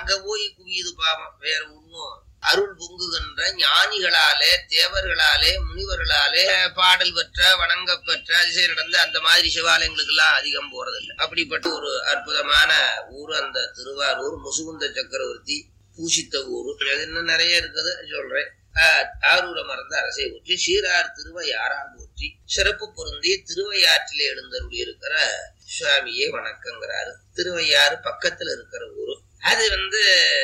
அங்க போய் குவியுது பாவம் வேற ஒண்ணும் அருள் பொங்குகின்ற ஞானிகளாலே தேவர்களாலே முனிவர்களாலே பாடல் பெற்ற வணங்கப்பெற்ற அதிசயம் நடந்த அந்த மாதிரி சிவாலயங்களுக்கு எல்லாம் அதிகம் போறதில்லை அப்படிப்பட்ட ஒரு அற்புதமான ஊர் அந்த திருவாரூர் முசுகுந்த சக்கரவர்த்தி பூசித்த ஊர் அது இன்னும் நிறைய இருக்குது சொல்றேன் ஆஹ் ஆரூர மறந்த அரசை ஊற்றி சீரார் திருவையாரா போற்றி சிறப்பு பொருந்திய திருவையாற்றிலே எழுந்தருளி இருக்கிற சுவாமியே வணக்கங்கிறாரு திருவையாறு பக்கத்துல இருக்கிற ஊரு அது வந்து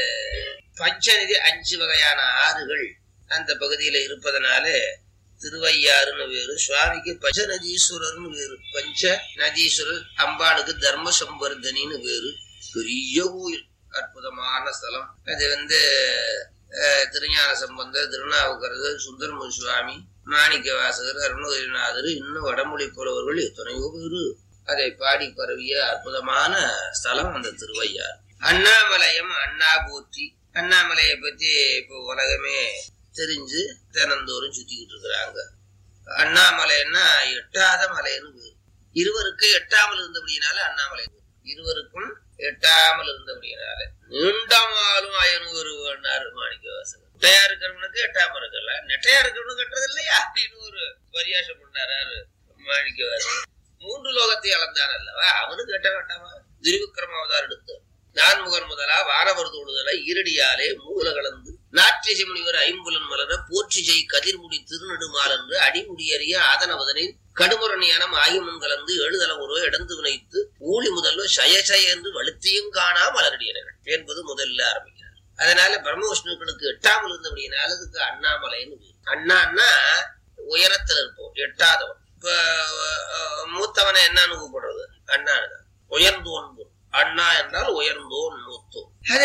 பஞ்சநிதி அஞ்சு வகையான ஆறுகள் அந்த பகுதியில இருப்பதனால திருவையாறுன்னு வேறு சுவாமிக்கு பஞ்சநதீஸ்வரர்னு வேறு பஞ்ச நதீஸ்வரர் அம்பாளுக்கு தர்ம சம்பர்தனின்னு வேறு பெரிய கோயில் அற்புதமான ஸ்தலம் அது வந்து அஹ், திருஞான சம்பந்தர் திருநாவுக்கரசர் சுந்தரமூர் சுவாமி மாணிக்க வாசகர் அருணகிரிநாதர் இன்னும் வடமொழி புலவர்கள் எத்தனையோ பேரு அதை பாடி பரவிய அற்புதமான ஸ்தலம் அந்த திருவையார் அண்ணாமலையம் அண்ணா போற்றி அண்ணாமலையை பத்தி இப்போ உலகமே தெரிஞ்சு தினந்தோறும் சுத்திக்கிட்டு இருக்கிறாங்க அண்ணாமலைன்னா எட்டாத மலைன்னு பேரு இருவருக்கு எட்டாமல் இருந்தபடியினால அண்ணாமலை இருவருக்கும் எட்டாமல் இருந்தபடியினால நீண்டமாலும் அயனூர் வேணாரு மாணிக்க வாசகர் நெட்டையா இருக்கிறவனுக்கு எட்டாம இருக்கல நெட்டையா இருக்கிறவனுக்கு கட்டுறது இல்லையா அப்படின்னு ஒரு பரியாசம் பண்ணாரு மாணிக்க வாசகர் மூன்று லோகத்தை அளந்தான் அல்லவா அவனுக்கு எட்ட வேண்டாமா திருவிக்ரம அவதாரம் எடுத்து நான்முகன் முதலா வானவர் தோடுதலை ஈரடியாலே மூல கலந்து நாற்றிசை முனிவர் ஐம்புலன் மலர போற்றி செய் கதிர்முடி திருநெடுமால் என்று அடிமுடி அறிய ஆதனவதனில் கடுமுரணியான ஆயுமம் கலந்து எழுதல ஒருவ இடந்து வினைத்து ஊழி முதல்வ சயசய என்று வலுத்தியும் காணா மலரடியனர்கள் என்பது முதல்ல ஆரம்பிக்கிறார் அதனால பிரம்ம விஷ்ணுக்களுக்கு எட்டாமல் இருந்தபடினால அதுக்கு அண்ணாமலைன்னு பேரு. அண்ணான்னா உயரத்துல இருப்போம் எட்டாதவன் இப்ப அஹ், மூத்தவனை என்னன்னு கூப்பிடுறது அண்ணான்னு உயர்ந்தோன் பொருள். அண்ணா என்றால் உயர்ந்தோன் மூத்தோன் அது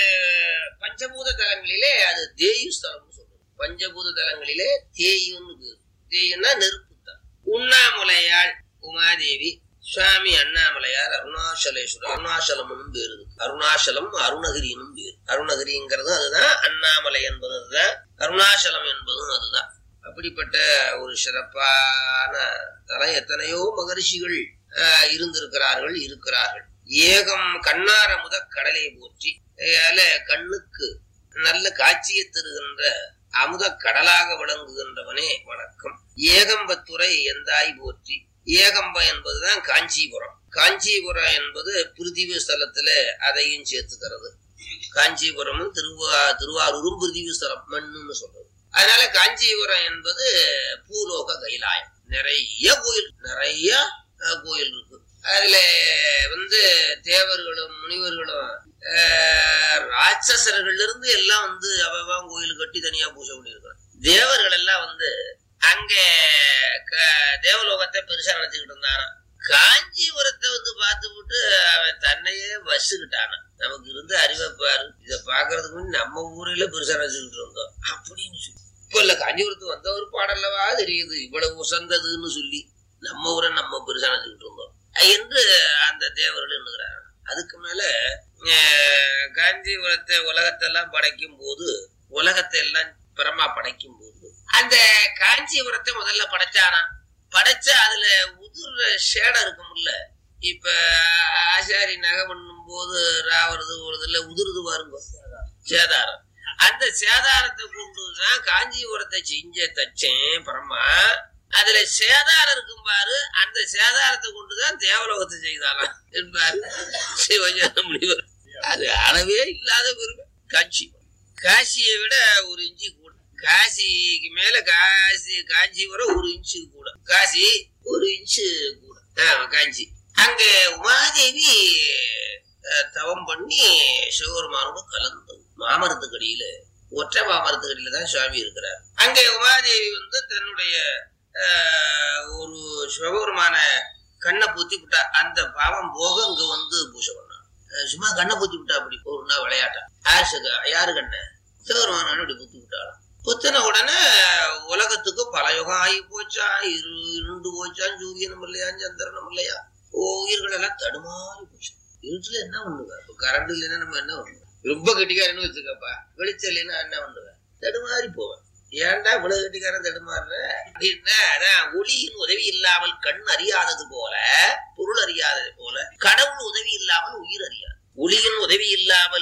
பஞ்சபூத தலங்களிலே அது தேயு ஸ்தலம் சொல்றது பஞ்சபூத தலங்களிலே தேயுன்னு பேரு தேயுன்னா நெருப்பு தலம் உண்ணாமுலையாள் உமாதேவி சுவாமி அண்ணாமலையார் அருணாச்சலேஸ்வரர் அருணாச்சலம்னு பேரு இருக்கு. அருணாச்சலம் அருணகிரினும் பேரு அருணகிரிங்கிறது அதுதான் அண்ணாமலை என்பது அதுதான் அருணாச்சலம் என்பதும் அதுதான் அப்படிப்பட்ட ஒரு சிறப்பான தலம் எத்தனையோ மகரிஷிகள் ஆஹ், இருந்திருக்கிறார்கள் இருக்கிறார்கள் ஏகம் கண்ணார முத கடலை போற்றி அதனால கண்ணுக்கு நல்ல காட்சியை தருகின்ற அமுத கடலாக விளங்குகின்றவனே வணக்கம் ஏகம்பத்துறை எந்தாய் போற்றி ஏகம்ப என்பதுதான் காஞ்சிபுரம் காஞ்சிபுரம் என்பது பிருத்திவி ஸ்தலத்துல அதையும் சேர்த்துக்கிறது காஞ்சிபுரமும் திருவா திருவாரூரும் பிருத்திவி ஸ்தலம் மண்ணுன்னு சொல்றது அதனால காஞ்சிபுரம் என்பது பூலோக கைலாயம் நிறைய கோயில் நிறைய அஹ், கோயில் இருக்கு அதுல வந்து தேவர்களும் முனிவர்களும் அஹ், ராட்சசர்கள்ல இருந்து எல்லாம் வந்து அவன் கோயில் கட்டி தனியா பூஜை பண்ணியிருக்கிறான் தேவர்கள் எல்லாம் வந்து அங்க க- தேவலோகத்தை பெருசா நினைச்சுக்கிட்டு இருந்தாராம் காஞ்சிபுரத்தை வந்து பார்த்து விட்டு அவன் தன்னையே வசுக்கிட்டான நமக்கு இருந்த அறிவை பாரு இதை பாக்குறதுக்கு முன்னாடி நம்ம ஊரில பெருசா நினைச்சுக்கிட்டு இருந்தோம் அப்படின்னு சொல்லி இப்ப இல்ல காஞ்சிபுரத்துக்கு வந்த ஒரு பாடல்லவா தெரியுது இவ்வளவு உசந்ததுன்னு சொல்லி நம்ம ஊரை நம்ம பெருசா நினைச்சுக்கிட்டு இருந்தோம் என்று அந்த தேவர்கள் எண்ணுகிறார்கள் அதுக்கு மேல அஹ், காஞ்சிபுரத்தை உலகத்தெல்லாம் படைக்கும் போது உலகத்தை எல்லாம் பிரமா படைக்கும் போது அந்த காஞ்சிபுரத்தை முதல்ல படைச்சானா படைச்சா அதுல உதிர்ற சேடம் இருக்கும்ல இப்ப ஆசாரி நகை பண்ணும் போது ராவறது போறதுல உதிருது பாருங்க சேதாரம் அந்த சேதாரத்தை கொண்டுதான் காஞ்சிபுரத்தை செஞ்ச தச்சேன் பரமா அதுல சேதாரம் இருக்கும் பாரு அந்த சேதாரத்தை கொண்டுதான் தேவலோகத்தை செய்தாராம் என்பாரு சிவஞான முனிவர் அது அளவே இல்லாத பெருமை காஞ்சி காசியை விட ஒரு இன்ச்சு கூட காசிக்கு மேல காசி காஞ்சிபுரம் ஒரு இன்ச்சு கூட காசி ஒரு இன்ச்சு கூட ஆமா, காஞ்சி அங்க உமாதேவி அஹ், தவம் பண்ணி சிவபெருமானோட கலந்து மாமரத்துக்கு அடியில ஒற்றை மாமரத்துக்கு அடியில தான் சுவாமி இருக்கிறார் அங்க உமாதேவி வந்து தன்னுடைய அஹ், ஒரு சிவபெருமான கண்ணை பூத்தி விட்டா அந்த பாவம் போக இங்க வந்து பூஜை பண்ணான் அஹ், சும்மா கண்ணை பூத்தி விட்டா அப்படி ஒரு நாள் விளையாட்டா யாரு யாரு கண்ணை சிவபெருமான அப்படி பூத்தி விட்டாளாம் புத்தின உடனே உலகத்துக்கு பல யுகம் ஆகி போச்சா இரு இருண்டு போச்சான் சூரியனும் இல்லையா சந்திரனும் இல்லையா ஓ உயிர்கள் எல்லாம் தடுமாறி போச்சு இருட்டுல என்ன பண்ணுவ இப்ப கரண்ட் இல்லைன்னா நம்ம என்ன பண்ணுவோம் ரொம்ப கெட்டிக்காரன்னு வச்சுக்கப்பா வெளிச்சம் இல்லைன்னா என்ன பண்ணுவேன் தடுமாறி போவேன் ஏன்டா இவ்வளவு கெட்டிக்காரன் தடுமாறுற அப்படின்னா அதான் ஒளியின் உதவி இல்லாமல் கண் அறியாதது போல பொருள் அறியாதது போல கடவுள் உதவி இல்லாமல் உயிர் அறியாது ஒளியின் உதவி இல்லாமல்